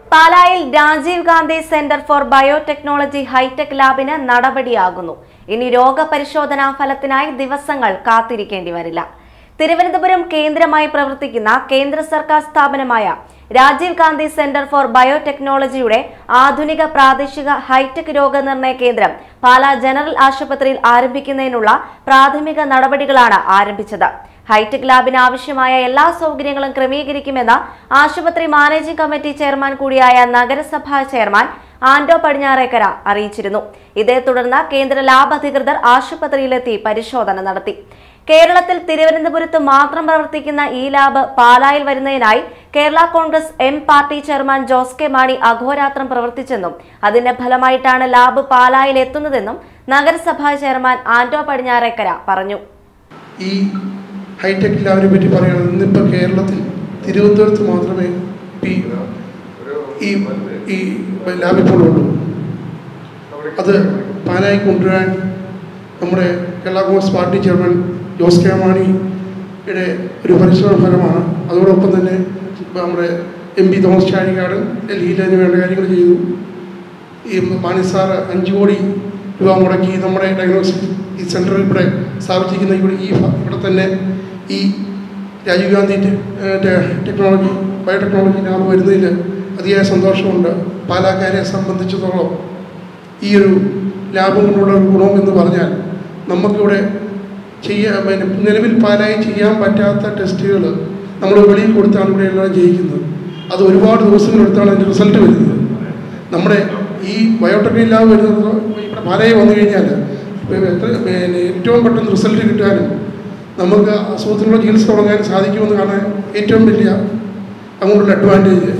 പാലായിൽ Rajiv Gandhi centre for biotechnology hi-tech ലാബിന് നടപടിയാകുന്നു ഇനി രോഗപരിശോധനാ ഫലത്തിനായി ദിവസങ്ങൾ കാത്തിരിക്കേണ്ടി വരില്ല തിരുവനന്തപുരം കേന്ദ്രമായി പ്രവർത്തിക്കുന്ന കേന്ദ്ര സർക്കാർ സ്ഥാപനമായ രാജീവ് ഗാന്ധി സെന്റർ ഫോർ ബയോടെക്നോളജിയുടെ ആധുനിക പ്രാദേശിക ഹൈടെക് രോഗനിർണയ കേന്ദ്രം പാലാ ജനറൽ ആശുപത്രിയിൽ ആരംഭിക്കുന്നതിനുള്ള പ്രാഥമിക നടപടികളാണ് ആരംഭിച്ചത് ഹൈടെക് ലാബിന് ആവശ്യമായ എല്ലാ സൗകര്യങ്ങളും ക്രമീകരിക്കുമെന്ന് ആശുപത്രി മാനേജിംഗ് കമ്മിറ്റി ചെയർമാൻ കൂടിയായ നഗരസഭാ ചെയർമാൻ ആന്റോ പടിഞ്ഞാറേക്കര അറിയിച്ചിരുന്നു ഇതേ തുടർന്ന് കേന്ദ്ര ലാബ് അധികൃതർ ആശുപത്രിയിലെത്തി പരിശോധന നടത്തി കേരളത്തിൽ തിരുവനന്തപുരത്ത് മാത്രം പ്രവർത്തിക്കുന്ന ഈ ലാബ് പാലായിൽ വരുന്നതിനായി Kerala Congress M party chairman Jose K Mani അഹോരാത്രം പ്രവർത്തിച്ചെന്നും അതിന്റെ ഫലമായിട്ടാണ് ലാബ് പാലായിൽ എത്തുന്നതെന്നും നഗരസഭാ ചെയർമാൻ ആന്റോ പടിഞ്ഞാറേക്കര പറഞ്ഞു ഈ ഹൈടെക് ലാബിനെ പറ്റി പറയുകയാണെങ്കിൽ ഇന്നിപ്പോൾ കേരളത്തിൽ തിരുവനന്തപുരത്ത് മാത്രമേ ഈ ഈ ഈ ലാബ് ഇപ്പോൾ ഉള്ളൂ അത് പാലായി കൊണ്ടുവരാൻ നമ്മുടെ Kerala Congress party chairman Jose K മാണിയുടെ ഒരു പരിശ്രമ ഫലമാണ് അതോടൊപ്പം തന്നെ ഇപ്പം നമ്മുടെ എം പി തോമസ് ചാഴികാടൻ ഡൽഹിയിൽ അതിന് വേണ്ട കാര്യങ്ങൾ ചെയ്തു ഈ മാണി സാറ് അഞ്ച് കോടി രൂപ മുടക്കി നമ്മുടെ ഡയഗ്നോസ്റ്റിക് ഈ സെൻറ്ററിൽ ഇവിടെ സ്ഥാപിച്ചിരിക്കുന്ന ഇവിടെ ഈ ഭ- ഇവിടെ തന്നെ ഈ രാജീവ് ഗാന്ധി ടെ- ഏഹ് ടെ- ടെക്നോളജി ബയോടെക്നോളജി ലാബ് വരുന്നതിൽ അതിയായ സന്തോഷമുണ്ട് പാലാക്കാരെ സംബന്ധിച്ചിടത്തോളം ഈ ഒരു ലാഭം കൊണ്ടുള്ള ഒരു ഗുണം എന്ന് പറഞ്ഞാൽ നമുക്കിവിടെ ചെയ്യാൻ പിന്നെ നിലവിൽ പാലായി ചെയ്യാൻ പറ്റാത്ത ടെസ്റ്റുകൾ നമ്മൾ വെളിയിൽ കൊടുത്താണ് ഇവിടെ എല്ലാം ചെയ്യിക്കുന്നത് അത് ഒരുപാട് ദിവസങ്ങളെടുത്താണ് അതിൻ്റെ റിസൾട്ട് വരുന്നത് നമ്മുടെ ഈ ബയോടെക്നി ലാബ് വരുന്നത് ഇവിടെ പാലായി വന്നു കഴിഞ്ഞാൽ ഇപ്പം എത്ര പിന്നെ ഏറ്റവും പെട്ടെന്ന് റിസൾട്ട് കിട്ടാനും നമുക്ക് അസുഖത്തിനുള്ള ചികിത്സ തുടങ്ങാൻ സാധിക്കുമെന്ന് കാണാൻ ഏറ്റവും വലിയ അങ്ങോട്ടുള്ള അഡ്വാൻറ്റേജ്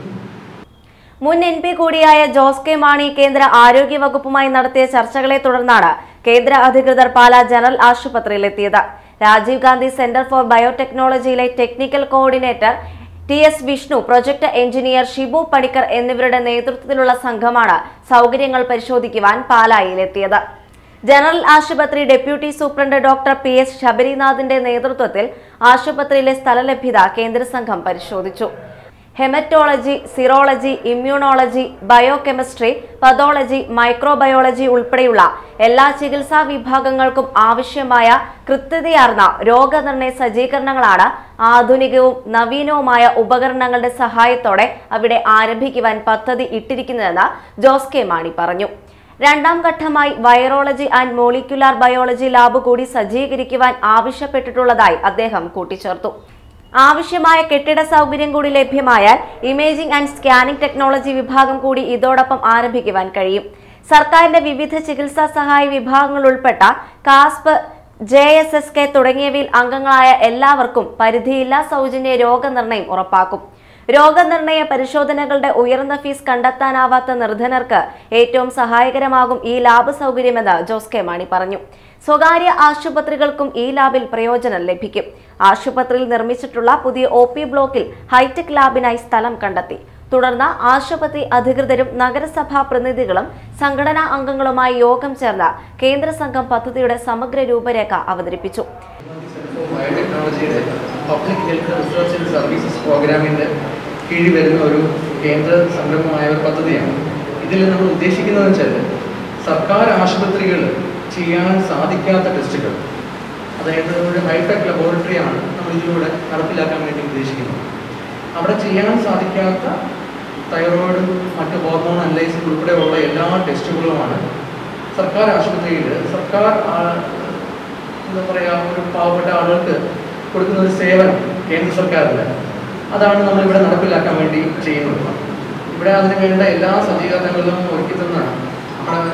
മുൻ എം പി കൂടിയായ ജോസ് കെ മാണി കേന്ദ്ര ആരോഗ്യ വകുപ്പുമായി നടത്തിയ ചർച്ചകളെ തുടർന്നാണ് കേന്ദ്ര അധികൃതർ പാലാ ജനറൽ ആശുപത്രിയിലെത്തിയത് രാജീവ് ഗാന്ധി സെന്റർ ഫോർ ബയോടെക്നോളജിയിലെ technical coordinator T S Vishnu project engineer Shibu Panicker എന്നിവരുടെ നേതൃത്വത്തിലുള്ള സംഘമാണ് സൗകര്യങ്ങൾ പരിശോധിക്കുവാൻ പാലായിലെത്തിയത് ജനറൽ ആശുപത്രി deputy superintendent doctor P S ശബരിനാഥിന്റെ നേതൃത്വത്തിൽ ആശുപത്രിയിലെ സ്ഥലലഭ്യത കേന്ദ്ര സംഘം പരിശോധിച്ചു haematology serology immunology biochemistry pathology microbiology ഉൾപ്പെടെയുള്ള എല്ലാ ചികിത്സാ വിഭാഗങ്ങൾക്കും ആവശ്യമായ കൃത്യതയാർന്ന രോഗനിർണയ സജ്ജീകരണങ്ങളാണ് ആധുനികവും നവീനവുമായ ഉപകരണങ്ങളുടെ സഹായത്തോടെ അവിടെ ആരംഭിക്കുവാൻ പദ്ധതി ഇട്ടിരിക്കുന്നതെന്ന് ജോസ് കെ മാണി പറഞ്ഞു രണ്ടാം ഘട്ടമായി virology and molecular biology lab കൂടി സജ്ജീകരിക്കുവാൻ ആവശ്യപ്പെട്ടിട്ടുള്ളതായി അദ്ദേഹം കൂട്ടിച്ചേർത്തു ആവശ്യമായ കെട്ടിട സൗകര്യം കൂടി ലഭ്യമായാൽ ഇമേജിംഗ് ആൻഡ് സ്കാനിംഗ് ടെക്നോളജി വിഭാഗം കൂടി ഇതോടൊപ്പം ആരംഭിക്കുവാൻ കഴിയും സർക്കാരിന്റെ വിവിധ ചികിത്സാ സഹായ വിഭാഗങ്ങൾ ഉൾപ്പെട്ട KASP J S S K തുടങ്ങിയവയിൽ അംഗങ്ങളായ എല്ലാവർക്കും പരിധിയില്ലാ സൗജന്യ രോഗനിർണയം ഉറപ്പാക്കും രോഗനിർണയ പരിശോധനകളുടെ ഉയർന്ന ഫീസ് കണ്ടെത്താനാവാത്ത നിർധനർക്ക് ഏറ്റവും സഹായകരമാകും ഈ ലാബ് സൗകര്യമെന്ന് ജോസ് കെ മാണി പറഞ്ഞു സ്വകാര്യ ആശുപത്രികൾക്കും ഈ ലാബിൽ പ്രയോജനം ലഭിക്കും ആശുപത്രിയിൽ നിർമ്മിച്ചിട്ടുള്ള പുതിയ ഒ പി ബ്ലോക്കിൽ ഹൈടെക് ലാബിനായി സ്ഥലം കണ്ടെത്തി തുടർന്ന് ആശുപത്രി അധികൃതരും നഗരസഭാ പ്രതിനിധികളും സംഘടനാ അംഗങ്ങളുമായി യോഗം ചേർന്ന് കേന്ദ്ര സംഘം പദ്ധതിയുടെ സമഗ്ര രൂപരേഖ അവതരിപ്പിച്ചു ബയോടെക്നോളജിയുടെ public health research and services പ്രോഗ്രാമിൻ്റെ കീഴിൽ വരുന്ന ഒരു കേന്ദ്ര സംരംഭമായ ഒരു പദ്ധതിയാണ് ഇതിൽ നമ്മൾ ഉദ്ദേശിക്കുന്നത് വെച്ചാൽ സർക്കാർ ആശുപത്രികൾ ചെയ്യാൻ സാധിക്കാത്ത ടെസ്റ്റുകൾ അതായത് ഒരു ഹൈടെക് ലബോറട്ടറിയാണ് നമ്മൾ ഇതിലൂടെ നടപ്പിലാക്കാൻ വേണ്ടി ഉദ്ദേശിക്കുന്നത് അവിടെ ചെയ്യാൻ സാധിക്കാത്ത തൈറോയിഡ് മറ്റ് ഹോർമോൺ അനലൈസിസ് ഉൾപ്പെടെയുള്ള എല്ലാ ടെസ്റ്റുകളുമാണ് സർക്കാർ ആശുപത്രിയിൽ സർക്കാർ ആ- എന്താ പറയുക ഒരു പാവപ്പെട്ട ആളുകൾക്ക് കൊടുക്കുന്ന ഒരു സേവനം കേന്ദ്ര സർക്കാരിന് അതാണ് നമ്മൾ ഇവിടെ നടപ്പിലാക്കാൻ വേണ്ടി ചെയ്യുന്നത് ഇവിടെ അതിന് വേണ്ട എല്ലാ സജ്ജീകരണങ്ങളും ഒരുക്കി തന്ന നമ്മുടെ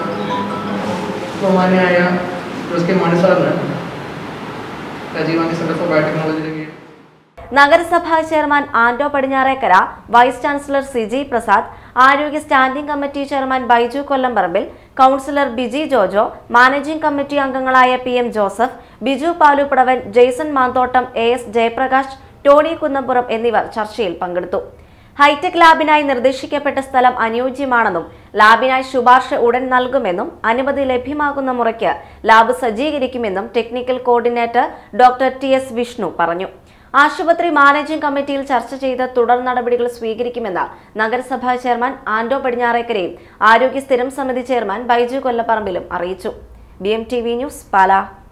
ബഹുമാന്യായ ജോസ് കെ മാണി സാറിന് രാജീവ് ഗാന്ധി സെന്റർ ഫോർ ബയോടെക്നോളജിയുടെ കീഴിൽ നഗരസഭാ chairman Anto Padinjarekkara vice chancellor Siji Prasad ആരോഗ്യ standing committee chairman Baiju Kollamparambil councillor Biji Jojo managing committee അംഗങ്ങളായ P M Joseph Biju Palupadavan Jaison Manthottam A S Jayaprakash Tony Kunnappuram എന്നിവർ ചർച്ചയിൽ പങ്കെടുത്തു ഹൈടെക് ലാബിനായി നിർദ്ദേശിക്കപ്പെട്ട സ്ഥലം അനുയോജ്യമാണെന്നും ലാബിനായി ശുപാർശ ഉടൻ നൽകുമെന്നും അനുമതി ലഭ്യമാകുന്ന മുറയ്ക്ക് ലാബ് സജ്ജീകരിക്കുമെന്നും technical coordinator doctor T S Vishnu പറഞ്ഞു ആശുപത്രി മാനേജിംഗ് കമ്മിറ്റിയിൽ ചർച്ച ചെയ്ത് തുടർ നടപടികൾ സ്വീകരിക്കുമെന്ന് നഗരസഭാ ചെയർമാൻ ആന്റോ പടിഞ്ഞാറേക്കരയും ആരോഗ്യ സ്ഥിരം സമിതി ചെയർമാൻ ബൈജു കൊല്ലപ്പറമ്പിലും അറിയിച്ചു ബി ന്യൂസ് പാലാ